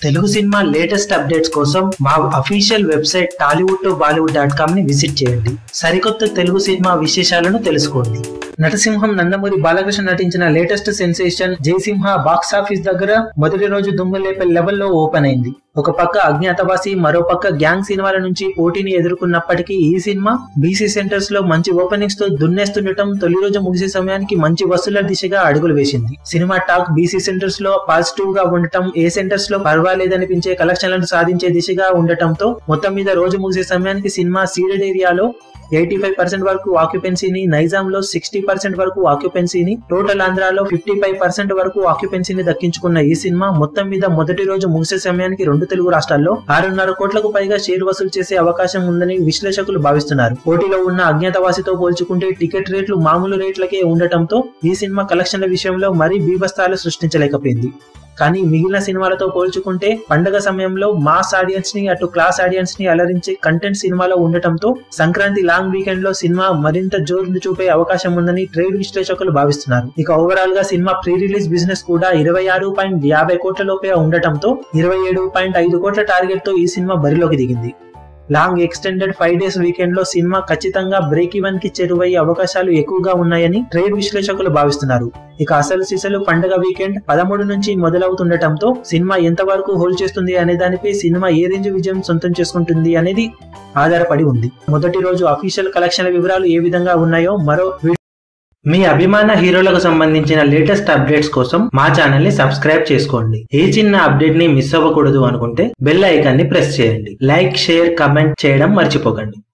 Telugu cinema latest updates కోసం మా official website Tollywood to Bollywood dot com ని visit చేయండి సరికొత్త తెలుగు సినిమా విశేషాలను తెలుసుకోండి నటసింహం నందమూరి బాలకృష్ణ నటించిన latest sensation Jaisimha box office దగ్గర మొదటి రోజు దుమ్ములేపే లెవెల్లో ఓపెన్ అయింది ఒక పక్క అజ్ఞాతవాసి మరో పక్క గ్యాంగ్ సినిమాల నుంచి పోటీని ఎదుర్కొన్నప్పటికీ ఈ సినిమా బీసీ సెంటర్స్ లో మంచి ఓపెనింగ్స్ తో దున్నేస్తుండటం తొలి రోజు ముగిసే సమయానికి మంచి వసూళ్ల దిశగా అడుగులు వేసింది సినిమా టాక్ బీసీ సెంటర్స్ లో పాజిటివ్ గా ఉండటం ఏ సెంటర్స్ లో పర్వాలేదనిపించే కలెక్షన్లను సాధించే దిశగా ఉండటంతో మొత్తం మీద రోజు ముగిసే సమయానికి సినిమా సీడెడ్ ఏరియాలో ఎయిటీ ఫైవ్ పర్సెంట్ వరకు ఆక్యుపెన్సీని నైజాం లో సిక్స్టీ పర్సెంట్ వరకు ఆక్యుపెన్సీని టోటల్ ఆంధ్రాలో ఫిఫ్టీ ఫైవ్ పర్సెంట్ వరకు ఆక్యుపెన్సీని దక్కించుకున్న ఈ సినిమా మొత్తం మీద మొదటి రోజు ముగిసే సమయానికి రెండు తెలుగు రాష్ట్రాల్లో ఆరున్నర కోట్లకు పైగా షేర్ వసూలు చేసే అవకాశం ఉందని విశ్లేషకులు భావిస్తున్నారు పోటీలో ఉన్న అజ్ఞాతవాసితో పోల్చుకుంటే టికెట్ రేట్లు మామూలు రేట్లకే ఉండటంతో ఈ సినిమా కలెక్షన్ల విషయంలో మరీ బీభత్సాలు సృష్టించలేకపోయింది కానీ మిగిలిన సినిమాలతో పోల్చుకుంటే పండగ సమయంలో మాస్ ఆడియన్స్ ని అటు క్లాస్ ఆడియన్స్ ని అలరించే కంటెంట్ సినిమాలో ఉండటంతో సంక్రాంతి లాంగ్ వీకెండ్ లో సినిమా మరింత జోరును చూపే అవకాశం ఉందని ట్రేడ్ విశ్లేషకులు భావిస్తున్నారు ఇక ఓవరాల్ గా సినిమా ప్రీ రిలీజ్ బిజినెస్ కూడా ఇరవై ఆరు పాయింట్ యాభై కోట్ల లోపే ఉండటంతో ఇరవై ఏడు పాయింట్ ఐదు కోట్ల టార్గెట్ తో ఈ సినిమా బరిలోకి దిగింది long extended five days weekend లో సినిమా ఖచ్చితంగా బ్రేక్ ఈవెన్ కి చేరువయ్యే అవకాశాలు ఎక్కువగా ఉన్నాయని ట్రేడ్ విశ్లేషకులు భావిస్తున్నారు ఇక అసలు సిసలు పండగ వీకెండ్ పదమూడు నుంచి మొదలవుతుండటంతో సినిమా ఎంతవరకు హోల్డ్ చేస్తుంది అనే దానిపై సినిమా ఏ రేంజ్ విజయం సొంతం చేసుకుంటుంది అనేది ఆధారపడి ఉంది మొదటి రోజు అఫీషియల్ కలెక్షన్ల వివరాలు ఏ విధంగా ఉన్నాయో మరో మీ అభిమాన హీరోలకు సంబంధించిన లేటెస్ట్ అప్డేట్స్ కోసం మా ఛానల్ ని సబ్స్క్రైబ్ చేసుకోండి ఏ చిన్న అప్డేట్ ని మిస్ అవ్వకూడదు అనుకుంటే బెల్ ఐకాన్ ని ప్రెస్ చేయండి లైక్ షేర్ కమెంట్ చేయడం మర్చిపోకండి